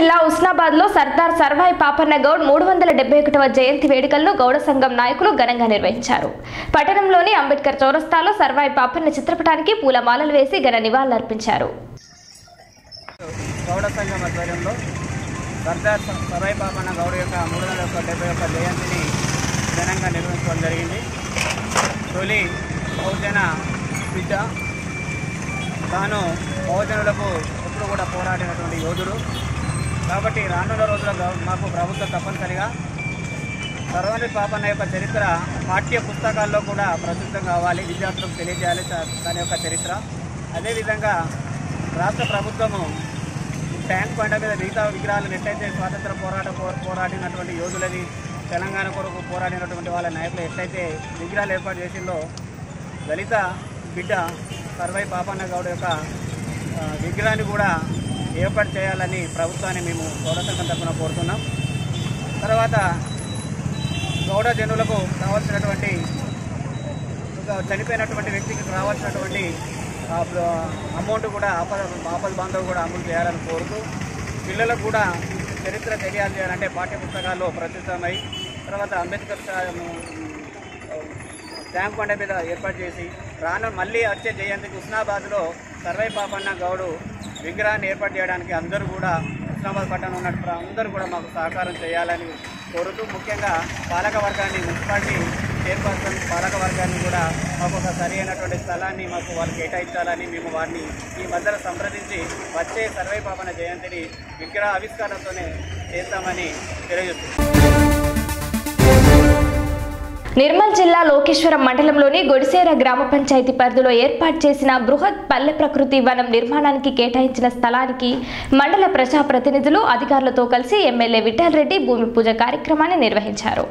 జిల్లా ఉస్నాబాద్ లో సర్దార్ సర్వాయి పాపన్న గౌడ్ మూడు వందల డెబ్బై ఒకటవ జయంతి వేడుకలను గౌడ సంఘం నాయకులు ఘనంగా నిర్వహించారు పట్టణంలోని అంబేద్కర్ చౌరస్తాలో సర్వాయి పాపన్న చిత్రపటానికి పూలమాలలు వేసి ఘన నివాళులర్పించారు గౌడ సంఘం ఆధ్వర్యంలో సర్దార్ స- సరాయి పాపన్న గౌడ యొక్క మూడు వందల యొక్క డెబ్బై ఒక్క జయంతిని ఘనంగా నిర్వహించడం జరిగింది తొలి బహుజన బిడ్డ తాను బహుజనులకు ఎప్పుడు కూడా పోరాడినటువంటి యోధుడు కాబట్టి రానున్న రోజుల్లో గవ- మాకు ప్రభుత్వం తప్పనిసరిగా సర్వాణి పాపన్న యొక్క చరిత్ర పాఠ్య పుస్తకాల్లో కూడా ప్రచురితం కావాలి విద్యార్థులకు తెలియజేయాలి త- దాని యొక్క చరిత్ర అదేవిధంగా రాష్ట్ర ప్రభుత్వము ట్యాంక్ బండ మీద మిగతా విగ్రహాలను ఎట్లయితే స్వాతంత్ర పోరాట పో- పోరాడినటువంటి యోధులని తెలంగాణ కొరకు పోరాడినటువంటి వాళ్ళ నాయకులు ఎట్లయితే విగ్రహాలు ఏర్పాటు చేసిందో దళిత బిడ్డ సర్వై పాపన్న గౌడ్ యొక్క ఆ, విగ్రహాన్ని కూడా ఏర్పాటు చేయాలని ప్రభుత్వాన్ని మేము గౌడ సంఘం తరఫున కోరుతున్నాం తర్వాత గౌడ జనులకు కావాల్సినటువంటి ఒక చనిపోయినటువంటి వ్యక్తికి రావాల్సినటువంటి ఆ, ప్ర- అమౌంట్ కూడా ఆపద ఆపద బాంధవ్ కూడా అమలు చేయాలని కోరుతూ పిల్లలకు కూడా చరిత్ర తెలియాలి చేయాలంటే పాఠ్య పుస్తకాల్లో ప్రచురితమై తర్వాత అంబేద్కర్ సా- ట్యాంక్ బండ మీద ఏర్పాటు చేసి రాను మళ్ళీ వచ్చే జయంతికి హుస్నాబాద్లో సర్వై పాపన్న గౌడు విగ్రహాన్ని ఏర్పాటు చేయడానికి అందరూ కూడా హుస్నాబాద్ పట్టణంలో ఉన్న ప్ర- అందరూ కూడా మాకు సహకారం చేయాలని కోరుతూ ముఖ్యంగా పాలక వర్గాన్ని మున్సిపాలిటీ చైర్పర్సన్ పాలక వర్గాన్ని కూడా మాకు ఒక సరి అయినటువంటి స్థలాన్ని మాకు వాళ్ళు కేటాయించాలని మేము వారిని ఈ మధ్యలో సంప్రదించి వచ్చే సర్వై పాపన్న జయంతిని విగ్రహ ఆవిష్కారంతోనే చేస్తామని తెలియజేస్తున్నాం నిర్మల్ జిల్లా లోకేశ్వరం మండలంలోని గొడిసేర గ్రామ పంచాయతీ పరిధిలో ఏర్పాటు చేసిన బృహత్ పల్లె ప్రకృతి వనం నిర్మాణానికి కేటాయించిన స్థలానికి మండల ప్రజాప్రతినిధులు అధికారులతో కలిసి ఎమ్మెల్యే విఠల్ రెడ్డి భూమి పూజ కార్యక్రమాన్ని నిర్వహించారు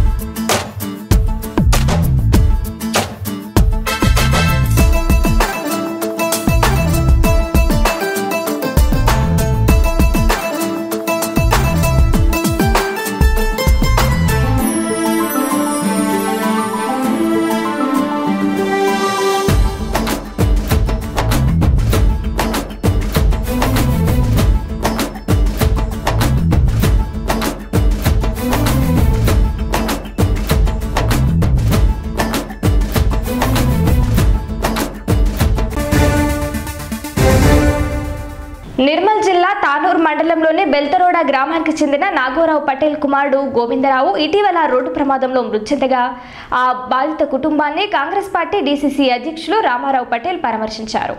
నిర్మల్ జిల్లా తానూరు మండలంలోని బెల్తరోడ గ్రామానికి చెందిన నాగోరావు పటేల్ కుమారుడు గోవిందరావు ఇటీవల రోడ్డు ప్రమాదంలో మృతి చెందగా ఆ బాధిత కుటుంబాన్ని కాంగ్రెస్ పార్టీ డీసీసీ అధ్యక్షులు రామారావు పటేల్ పరామర్శించారు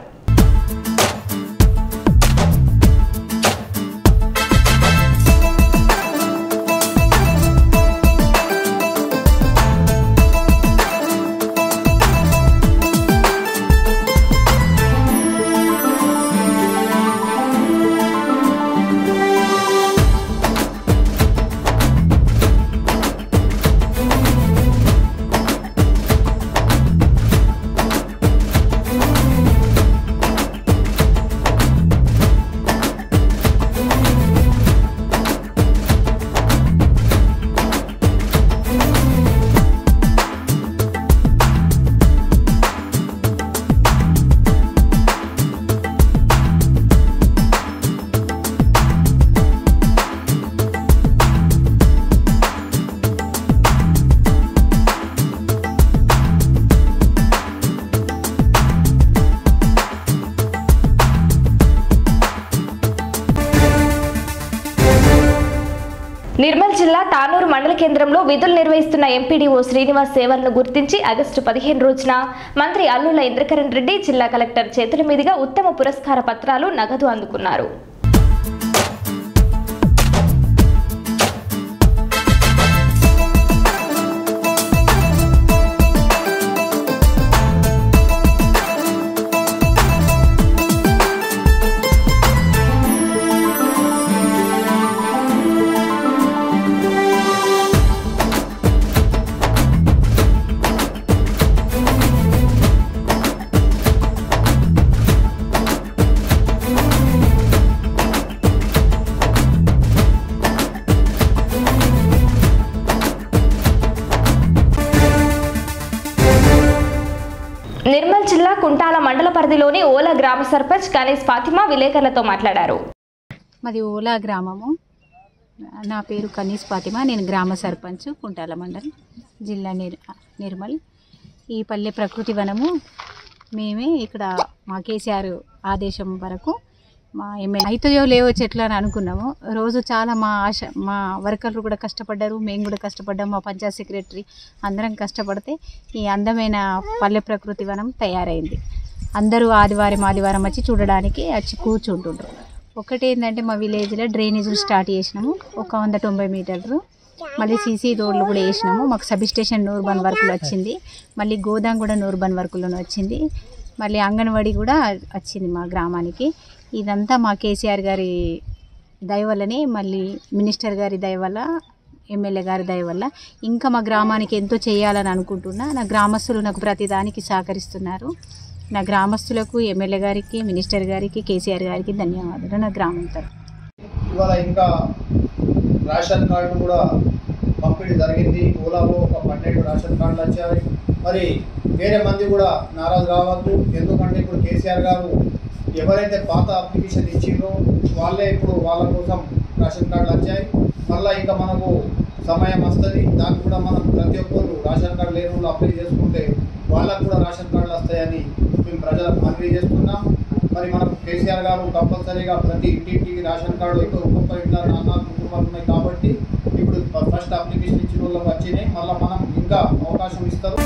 నిర్మల్ జిల్లా తానూరు మండల కేంద్రంలో విధులు నిర్వహిస్తున్న ఎంపీడీఓ శ్రీనివాస్ సేవలను గుర్తించి ఆగస్టు పదిహేను రోజున మంత్రి అల్లుల ఇంద్రకరణ్ రెడ్డి జిల్లా కలెక్టర్ చేతుల మీదుగా ఉత్తమ పురస్కార పత్రాలు నగదు అందుకున్నారు నిర్మల్ జిల్లా కుంటాల మండల పరిధిలోని ఓలా గ్రామ సర్పంచ్ కనీస్ ఫాతిమా విలేకరులతో మాట్లాడారు మాది ఓలా గ్రామము నా పేరు కనీస్ ఫాతిమా నేను గ్రామ సర్పంచ్ కుంటాల మండలం జిల్లా నిర్ నిర్మల్ ఈ పల్లె ప్రకృతి వనము మేమే ఇక్కడ మా కేసీఆర్ ఆదేశం వరకు మా ఎమ్మెల్యే అవుతాయో లేవో చెట్లు అని అనుకున్నాము రోజు చాలా మా ఆశ మా వర్కర్లు కూడా కష్టపడ్డారు మేము కూడా కష్టపడ్డాము మా పంచాయత్ సెక్రటరీ అందరం కష్టపడితే ఈ అందమైన పల్లె ప్రకృతి వనం తయారైంది అందరూ ఆదివారం ఆదివారం వచ్చి చూడడానికి వచ్చి కూర్చుంటుండ్రు ఒకటి ఏంటంటే మా విలేజ్లో డ్రైనేజీలు స్టార్ట్ చేసినాము ఒక వంద తొంభై మీటర్లు మళ్ళీ సీసీ రోడ్లు కూడా వేసినాము మాకు సబ్ స్టేషన్ నూర్బన్ వర్కులు వచ్చింది మళ్ళీ గోదాం కూడా నూర్బన్ వర్కులను వచ్చింది మళ్ళీ అంగన్వాడీ కూడా వచ్చింది మా గ్రామానికి ఇదంతా మా కేసీఆర్ గారి దయ వల్లనే మళ్ళీ మినిస్టర్ గారి దయ వల్ల ఎమ్మెల్యే గారి దయ వల్ల ఇంకా మా గ్రామానికి ఎంతో చేయాలని అనుకుంటున్నా నా గ్రామస్తులు నాకు ప్రతిదానికి సహకరిస్తున్నారు నా గ్రామస్తులకు ఎమ్మెల్యే గారికి మినిస్టర్ గారికి కేసీఆర్ గారికి ధన్యవాదాలు నా గ్రామం తరఫున ఇవాళ ఇంకా రేషన్ కార్డు కూడా పంపిణీ జరిగింది ఓలాలో ఒక పన్నెండు రేషన్ కార్డులు వచ్చాయి మరి వేరే మంది కూడా నారాజు కావద్దు ఎందుకంటే ఇప్పుడు కేసీఆర్ గారు ఎవరైతే పాత అప్లికేషన్ ఇచ్చిండ్రో వాళ్ళే ఇప్పుడు వాళ్ళ కోసం రేషన్ కార్డులు వచ్చాయి మళ్ళీ ఇంకా మనకు సమయం వస్తుంది దానికి కూడా మనం ప్రతి ఒక్కరు రేషన్ కార్డు లేని వాళ్ళు అప్లై చేసుకుంటే వాళ్ళకు కూడా రేషన్ కార్డులు వస్తాయని మేము ప్రజలకు మనవి చేస్తున్నాం మరి మనకు కేసీఆర్ గారు కంపల్సరీగా ప్రతి ఇంటింటికి రేషన్ కార్డు ఎక్కువ ఒక్కొక్క ఇంట్లో నాలుగు కుటుంబాలు ఉన్నాయి కాబట్టి ఇప్పుడు ఫస్ట్ అప్లికేషన్ ఇచ్చిన వాళ్ళకి వచ్చినాయి మళ్ళీ మనం ఇంకా అవకాశం ఇస్తారు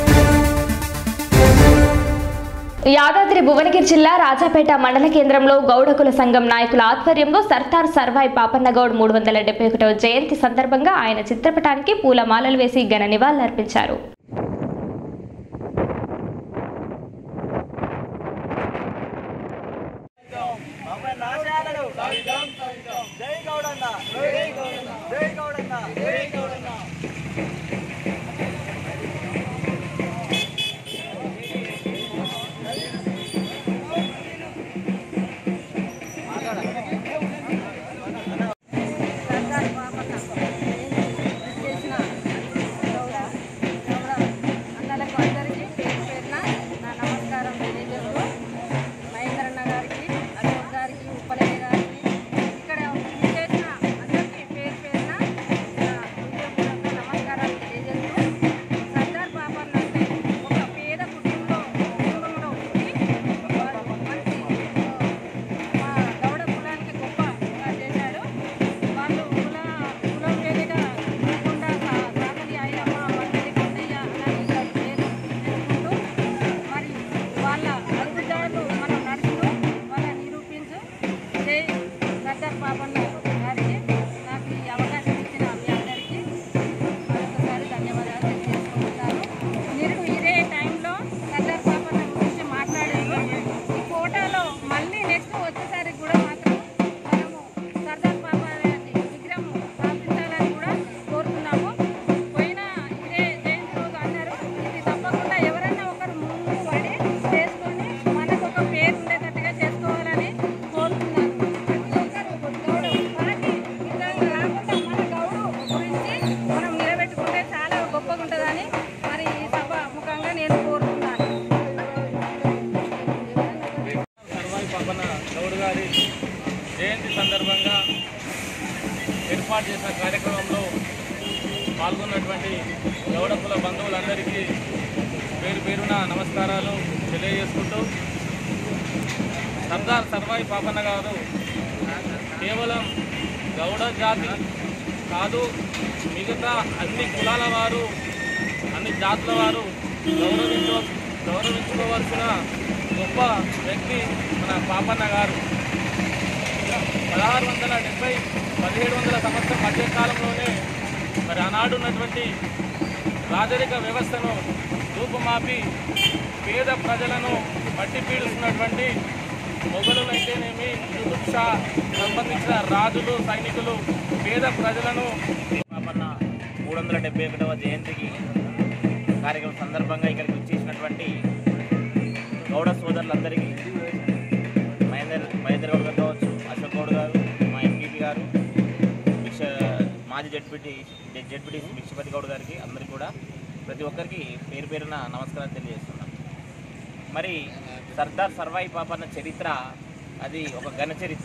యాదాద్రి భువనగిరి జిల్లా రాజాపేట మండల కేంద్రంలో గౌడకుల సంఘం నాయకుల ఆధ్వర్యంలో సర్దార్ సర్వాయి పాపన్నగౌడ్ మూడు వందల డెబ్బై ఒకటవ జయంతి సందర్భంగా ఆయన చిత్రపటానికి పూలమాలలు వేసి ఘన నివాళులర్పించారు అన్నలకు అందరికీ పేరు పేరున నా నమస్కారం తెలియజేస్తూ మహేంద్రన్న గారికి అశోక్ గారికి ఉప్పలయ్య గారికి ఇక్కడ చేసిన అందరికీ పేరు పేరున నా హృదయపూర్వక నమస్కారాలు తెలియజేస్తూ సర్దార్ పాపన్న అంటే ఒక పేద కుటుంబంలో కుటుంబంలో పుట్టి వారు మంచి ఆ, మా గౌడ కులానికి గొప్పగా చేశాడు వాళ్ళు కుల కులం వేరేగా లేకుండా సా- సాకలి అయ్యమ్మ వంటలి కొండయ్య అని ఇలా పేరు పెట్టుకుంటూ మరి వాళ్ళ అడుగుజాడలు మనం నడుస్తూ వాళ్ళ నిరూపించు జై సర్దార్ పాపన్న గారికి నాకు ఈ అవకాశం ఇచ్చిన మీ అందరికీ మరొకసారి ధన్యవాదాలు తెలియజేసుకుంటాను మీరు ఇదే టైంలో సర్దార్ పాపన్న గురించి మాట్లాడారు ఈ ఫోటోలో మళ్ళీ నెక్స్ట్ వచ్చేసరికి కూడా మాత్రం మనము సర్దార్ పాపన్న విగ్రహం స్థాపించాలని కూడా కోరుతున్నాము పోయిన ఇదే జయంతి రోజు అన్నారు ఇది తప్పకుండా ఎవరైనా ఒకరు ముందు పడి చేసుకొని మనకు ఒక పేరు ఉండేటట్టుగా చేసుకోవాలని కోరుతున్నాను ప్రతి ఒక్కరు గౌరవం పార్టీ విధంగా కాకుండా మన గౌరవం గురించి మనం నిలబెట్టుకుంటే చాలా గొప్పగా ఉంటుందని మరి ఈ సభ ముఖంగా నేను కోరుతున్నాను సర్వాయి పక్కన గౌడ్ గారి జయంతి సందర్భంగా ఏర్పాటు చేసిన కార్యక్రమంలో పాల్గొన్నటువంటి గౌడ కుల బంధువులందరికీ పేరు పేరున నమస్కారాలు తెలియజేసుకుంటూ సర్దార్ సర్వాయి పాపన్న గారు కేవలం గౌడ జాతి కాదు మిగతా అన్ని కులాల వారు అన్ని జాతుల వారు గౌరవించ గౌరవించుకోవాల్సిన గొప్ప వ్యక్తి మన పాపన్న గారు పదహారు వందల డెబ్బై పదిహేడు వందల సంవత్సరం మధ్యకాలంలోనే మరి ఆనాడు ఉన్నటువంటి రాజరిక వ్యవస్థను రూపుమాపి పేద ప్రజలను పట్టి పీడుస్తున్నటువంటి మొఘలులైతేనేమి యూసుఫ్ షా సంబంధించిన రాజులు సైనికులు పేద ప్రజలను పాపన్న మూడు వందల డెబ్బై ఒకటవ జయంతికి కార్యక్రమం సందర్భంగా ఇక్కడికి వచ్చేసినటువంటి గౌడ సోదరులందరికీ మహేందర్ మహేందర్ గౌడ్ గారు కావచ్చు అశోక్ గౌడ్ గారు మా ఎంపీపీ గారు భిక్ష మాజీ జడ్పీటీ జడ్పీటీ భిక్షపతి గౌడ్ గారికి అందరికీ కూడా ప్రతి ఒక్కరికి పేరు పేరున నమస్కారం తెలియజేస్తున్నాను మరి సర్దార్ సర్వాయి పాపన్న చరిత్ర అది ఒక ఘన చరిత్ర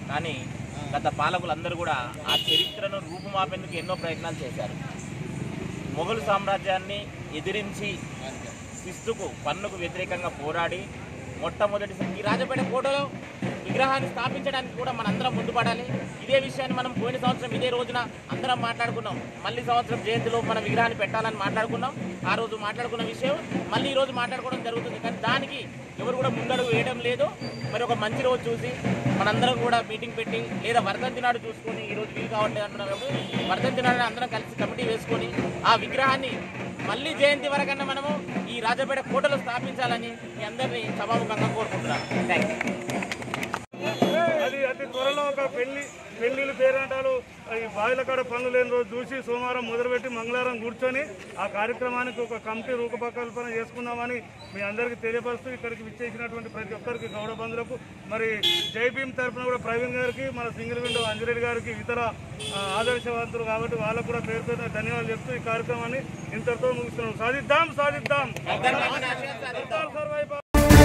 కానీ గత పాలకులందరూ కూడా ఆ చరిత్రను రూపుమాపేందుకు ఎన్నో ప్రయత్నాలు చేశారు మొఘలు సామ్రాజ్యాన్ని ఎదిరించి శిస్తుకు పన్నుకు వ్యతిరేకంగా పోరాడి మొట్టమొదటి ఈ రాజపేట కోటలో విగ్రహాన్ని స్థాపించడానికి కూడా మనందరం ముందు పడాలి ఇదే విషయాన్ని మనం పోయిన సంవత్సరం ఇదే రోజున అందరం మాట్లాడుకున్నాం మళ్ళీ సంవత్సరం జయంతిలో మన విగ్రహాన్ని పెట్టాలని మాట్లాడుకున్నాం ఆ రోజు మాట్లాడుకున్న విషయం మళ్ళీ ఈ రోజు మాట్లాడుకోవడం జరుగుతుంది కానీ దానికి ఎవరు కూడా ముందడుగు వేయడం లేదు మరి ఒక మంచి రోజు చూసి మనందరం కూడా మీటింగ్ పెట్టి లేదా వర్ధంతి నాడు చూసుకొని ఈ రోజు వీలు కావట్లేదు అంటున్నాం కాబట్టి వర్ధంతి నాడు అందరం కలిసి కమిటీ వేసుకొని ఆ విగ్రహాన్ని మళ్ళీ జయంతి వరకన్నా మనము ఈ రాజపేట కోటలో స్థాపించాలని మీ అందరినీ సభాముఖంగా కోరుకుంటున్నాను థ్యాంక్ యూ అది అతి త్వరలో ఒక పెళ్లి పెళ్లిళ్ళు పేరంటాలు ఈ బావిల కాడ పనులు లేని రోజు చూసి సోమవారం మొదలుపెట్టి మంగళవారం కూర్చొని ఆ కార్యక్రమానికి ఒక కమిటీ రూపకల్పన చేసుకుందామని మీ అందరికీ తెలియపరుస్తూ ఇక్కడికి విచ్చేసినటువంటి ప్రతి ఒక్కరికి గౌరవ బంధువులకు మరి జై భీమ్ తరఫున కూడా ప్రవీణ్ గారికి మన సింగిల్ విండో అంజిరెడ్డి గారికి ఇతర ఆ, ఆదర్శవంతులు కాబట్టి వాళ్ళకు కూడా పేరు పేరున ధన్యవాదాలు చెప్తూ ఈ కార్యక్రమాన్ని ఇంతటితో ముగిస్తున్నాం సాధిద్దాం సాధిద్దాం సర్వైవ్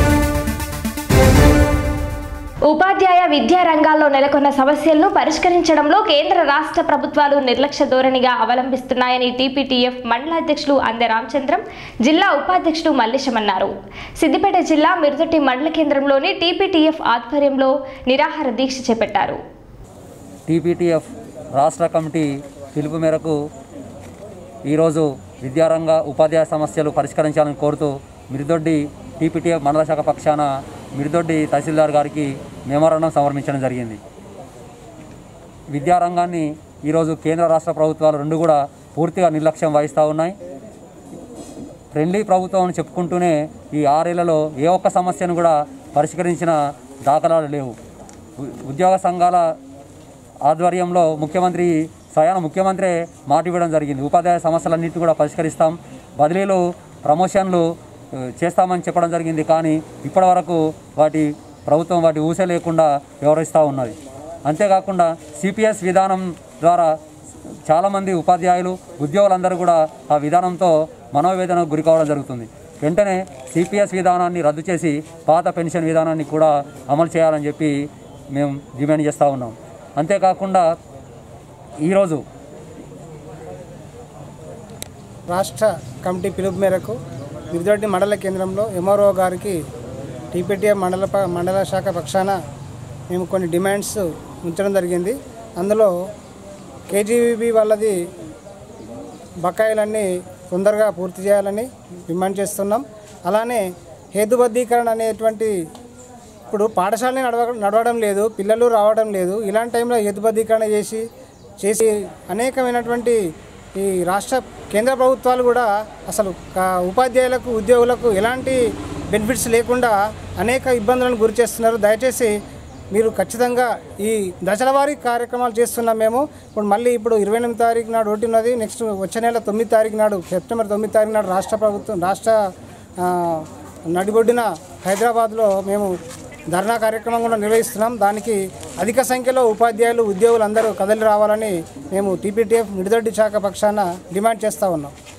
ఉపాధ్యాయ విద్యా రంగాల్లో నెలకొన్న సమస్యలను పరిష్కరించడంలో కేంద్ర రాష్ట్ర ప్రభుత్వాలు నిర్లక్ష్య ధోరణిగా అవలంబిస్తున్నాయని టీపీటీఎఫ్ మండలాధ్యక్షులు అందె రామచంద్రం జిల్లా ఉపాధ్యక్షుడు మల్లేశం అన్నారు సిద్దిపేట జిల్లా మిరుదొట్టి మండల కేంద్రంలోని టీపీటీఎఫ్ ఆధ్వర్యంలో నిరాహార దీక్ష చేపట్టారు టీపీటీఎఫ్ రాష్ట్ర కమిటీ పిలుపు మేరకు ఈరోజు విద్యారంగ ఉపాధ్యాయ సమస్యలు పరిష్కరించాలని కోరుతూ మిరిదొడ్డి టీపీటీఎఫ్ మండల శాఖ పక్షాన మిరిదొడ్డి తహసీల్దార్ గారికి మెమోరాండం సమర్పించడం జరిగింది విద్యారంగాన్ని ఈరోజు కేంద్ర రాష్ట్ర ప్రభుత్వాలు రెండు కూడా పూర్తిగా నిర్లక్ష్యం వహిస్తూ ఉన్నాయి ఫ్రెండ్లీ ప్రభుత్వం అని చెప్పుకుంటూనే ఈ ఆరేళ్లలో ఏ ఒక్క సమస్యను కూడా పరిష్కరించిన దాఖలాలు లేవు ఉ- ఉద్యోగ సంఘాల ఆధ్వర్యంలో ముఖ్యమంత్రి స్వయాన ముఖ్యమంత్రి మాట ఇవ్వడం జరిగింది ఉపాధ్యాయ సమస్యలన్నింటినీ కూడా పరిష్కరిస్తాం బదిలీలు ప్రమోషన్లు ఆ, చేస్తామని చెప్పడం జరిగింది కానీ ఇప్పటివరకు వాటి ప్రభుత్వం వాటి ఊసే లేకుండా వ్యవహరిస్తూ ఉన్నది అంతేకాకుండా సిపిఎస్ విధానం ద్వారా చాలామంది ఉపాధ్యాయులు ఉద్యోగులందరూ కూడా ఆ విధానంతో మనోవేదనకు గురి కావడం జరుగుతుంది వెంటనే సిపిఎస్ విధానాన్ని రద్దు చేసి పాత పెన్షన్ విధానాన్ని కూడా అమలు చేయాలని చెప్పి మేము డిమాండ్ చేస్తూ ఉన్నాం అంతేకాకుండా ఈరోజు రాష్ట్ర కమిటీ పిలుపు మేరకు మిర్దొడ్డి మండల కేంద్రంలో ఎంఆర్ఓ గారికి టీపీటీఎఫ్ మండల ప- మండల శాఖ పక్షాన మేము కొన్ని డిమాండ్స్ ఉంచడం జరిగింది అందులో కేజీబీ వాళ్ళది బకాయిలన్నీ తొందరగా పూర్తి చేయాలని డిమాండ్ చేస్తున్నాం అలానే హేతుబద్ధీకరణ అనేటువంటి ఇప్పుడు పాఠశాలని నడవ నడవడం లేదు పిల్లలు రావడం లేదు ఇలాంటి టైంలో హేతుబద్ధీకరణ చేసి చేసి అనేకమైనటువంటి ఈ రాష్ట్ర కేంద్ర ప్రభుత్వాలు కూడా అసలు కా- ఉపాధ్యాయులకు ఉద్యోగులకు ఎలాంటి బెనిఫిట్స్ లేకుండా అనేక ఇబ్బందులను గురి చేస్తున్నారు దయచేసి మీరు ఖచ్చితంగా ఈ దశలవారీ కార్యక్రమాలు చేస్తున్నాం మేము ఇప్పుడు మళ్ళీ ఇప్పుడు ఇరవై ఎనిమిది తారీఖు నాడు ఒకటి ఉన్నది నెక్స్ట్ వచ్చే నెల తొమ్మిది తారీఖు నాడు సెప్టెంబర్ తొమ్మిది తారీఖు నాడు రాష్ట్ర ప్రభుత్వం రాష్ట్ర ఆ, నడిబొడ్డిన హైదరాబాద్లో మేము ధర్నా కార్యక్రమం కూడా నిర్వహిస్తున్నాం దానికి అధిక సంఖ్యలో ఉపాధ్యాయులు ఉద్యోగులు అందరూ కదలి రావాలని మేము టీపీటీఎఫ్ మిడిదొడ్డి శాఖ పక్షాన డిమాండ్ చేస్తూ ఉన్నాం